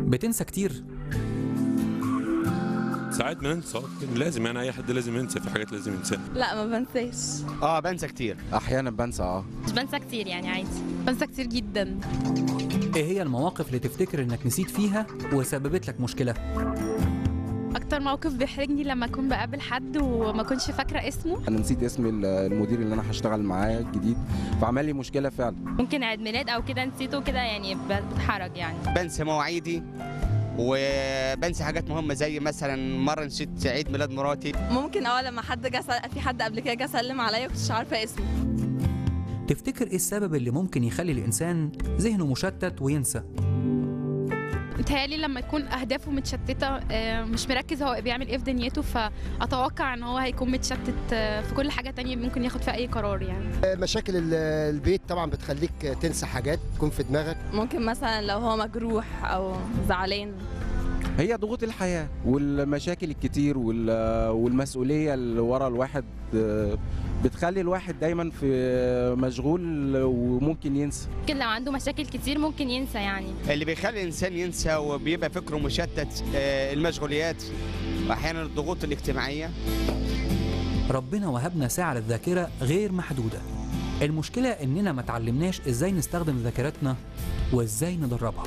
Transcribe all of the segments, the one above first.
بتنسى كتير ساعات بننسى لازم يعني اي حد لازم ينسى في حاجات لازم ينساها لا ما بنساش اه بنسى كتير احيانا بنسى اه مش بنسى كتير يعني عادي بنسى كتير جدا ايه هي المواقف اللي تفتكر انك نسيت فيها وسببت لك مشكلة اكتر موقف بيحرجني لما اكون بقابل حد وما اكونش فاكره اسمه انا نسيت اسم ال- المدير اللي انا هشتغل معاه الجديد فعمل لي مشكله فعلا ممكن عيد ميلاد او كده نسيته كده يعني ب- بتحرج يعني بنسى مواعيدي وبنسى حاجات مهمة زي مثلا مرة نسيت عيد ميلاد مراتي ممكن اه لما حد جه سل- في حد قبل كده جه سلم عليا كنتش عارفه اسمه تفتكر ايه السبب اللي ممكن يخلي الانسان ذهنه مشتت وينسى متهيألي لما يكون أهدافه متشتتة آه، مش مركز هو بيعمل إيه في دنيته فأتوقع إن هو هيكون متشتت آه، في كل حاجة تانية ممكن ياخد فيها أي قرار يعني مشاكل ال- البيت طبعا بتخليك تنسى حاجات تكون في دماغك ممكن مثلا لو هو مجروح او زعلان هي ضغوط الحياه والمشاكل الكتير وال- والمسؤوليه اللي ورا الواحد آه، بتخلي الواحد دايما في مشغول وممكن ينسى ممكن لو عنده مشاكل كتير ممكن ينسى يعني اللي بيخلي الإنسان ينسى وبيبقى فكره مشتت آه، المشغوليات وأحيانا الضغوط الاجتماعية ربنا وهبنا ساعة للذاكرة غير محدودة المشكلة إننا ما تعلمناش إزاي نستخدم ذاكرتنا وإزاي ندربها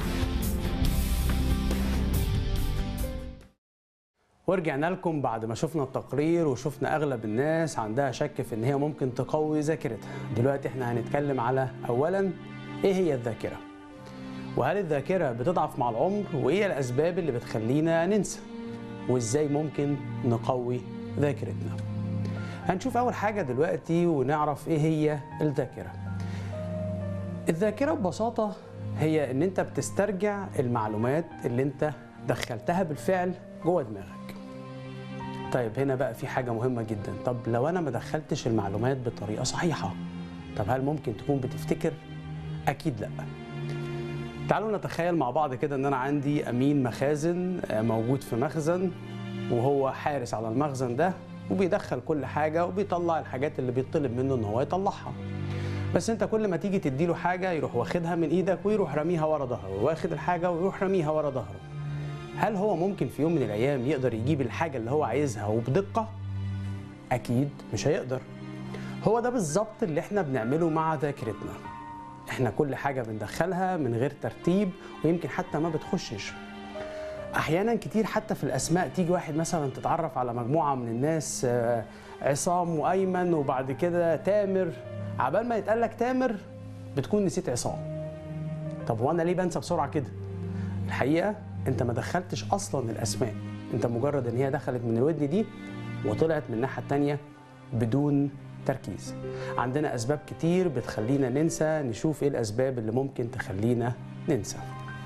ورجعنا لكم بعد ما شفنا التقرير وشفنا اغلب الناس عندها شك في ان هي ممكن تقوي ذاكرتها دلوقتي احنا هنتكلم على اولا ايه هي الذاكره وهل الذاكره بتضعف مع العمر وايه الاسباب اللي بتخلينا ننسى وازاي ممكن نقوي ذاكرتنا هنشوف اول حاجه دلوقتي ونعرف ايه هي الذاكره الذاكره ببساطه هي ان انت بتسترجع المعلومات اللي انت دخلتها بالفعل جوه دماغك طيب هنا بقى في حاجة مهمة جدا طب لو أنا ما دخلتش المعلومات بطريقة صحيحة طب هل ممكن تكون بتفتكر؟ أكيد لأ تعالوا نتخيل مع بعض كده إن أنا عندي أمين مخازن آه، موجود في مخزن وهو حارس على المخزن ده وبيدخل كل حاجة وبيطلع الحاجات اللي بيطلب منه إن هو يطلعها بس انت كل ما تيجي تديله حاجة يروح واخدها من ايدك ويروح راميها ورا ظهره واخد الحاجة ويروح راميها ورا ظهره هل هو ممكن في يوم من الايام يقدر يجيب الحاجه اللي هو عايزها وبدقه اكيد مش هيقدر هو ده بالظبط اللي احنا بنعمله مع ذاكرتنا احنا كل حاجه بندخلها من غير ترتيب ويمكن حتى ما بتخشش احيانا كتير حتى في الاسماء تيجي واحد مثلا تتعرف على مجموعه من الناس آه، عصام وايمن وبعد كده تامر عبال ما يتقال لك تامر بتكون نسيت عصام طب وانا ليه بنسى بسرعه كده الحقيقه انت ما دخلتش اصلا الاسماء انت مجرد ان هي دخلت من الودن دي وطلعت من الناحيه التانيه بدون تركيز عندنا اسباب كتير بتخلينا ننسى نشوف ايه الاسباب اللي ممكن تخلينا ننسى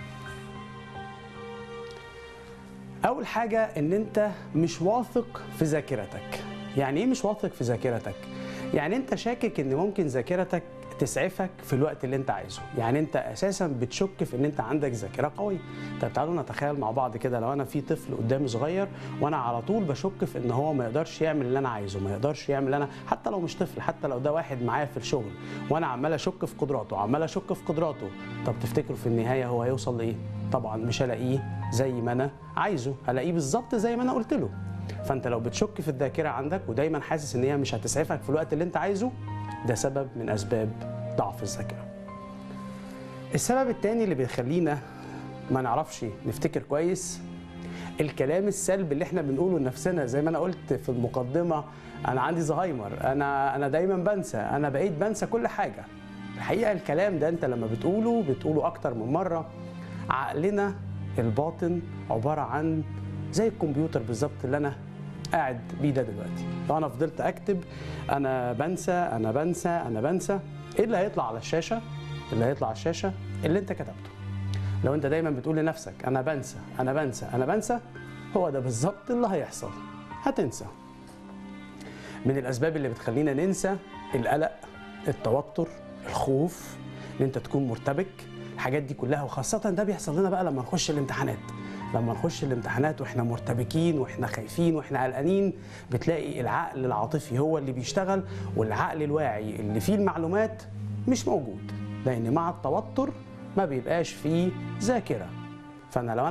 اول حاجه ان انت مش واثق في ذاكرتك يعني ايه مش واثق في ذاكرتك يعني انت شاكك ان ممكن ذاكرتك تسعفك في الوقت اللي انت عايزه يعني انت اساسا بتشك في ان انت عندك ذاكره قويه طب تعالوا نتخيل مع بعض كده لو انا في طفل قدامي صغير وانا على طول بشك في ان هو ما يقدرش يعمل اللي انا عايزه ما يقدرش يعمل اللي انا حتى لو مش طفل حتى لو ده واحد معايا في الشغل وانا عمال اشك في قدراته عمال اشك في قدراته طب تفتكروا في النهايه هو هيوصل لايه طبعا مش هلاقيه زي ما انا عايزه هلاقيه بالظبط زي ما انا قلت له فانت لو بتشك في الذاكره عندك ودايما حاسس ان هي مش هتسعفك في الوقت اللي انت عايزه ده سبب من اسباب ضعف الذاكره السبب التاني اللي بيخلينا ما نعرفش نفتكر كويس الكلام السلبي اللي احنا بنقوله لنفسنا زي ما انا قلت في المقدمه انا عندي زهايمر انا انا دايما بنسى انا بقيت بنسى كل حاجه الحقيقه الكلام ده انت لما بتقوله بتقوله اكتر من مره عقلنا الباطن عباره عن زي الكمبيوتر بالظبط اللي انا قاعد بيه ده دلوقتي لو انا فضلت اكتب انا بنسى انا بنسى انا بنسى ايه اللي هيطلع على الشاشه اللي هيطلع على الشاشه اللي انت كتبته لو انت دايما بتقول لنفسك انا بنسى انا بنسى انا بنسى هو ده بالظبط اللي هيحصل هتنسى من الاسباب اللي بتخلينا ننسى القلق التوتر الخوف ان انت تكون مرتبك الحاجات دي كلها وخاصه ده بيحصل لنا بقى لما نخش الامتحانات لما نخش الامتحانات واحنا مرتبكين واحنا خايفين واحنا قلقانين بتلاقي العقل العاطفي هو اللي بيشتغل والعقل الواعي اللي فيه المعلومات مش موجود لان مع التوتر ما بيبقاش فيه ذاكره فانا لو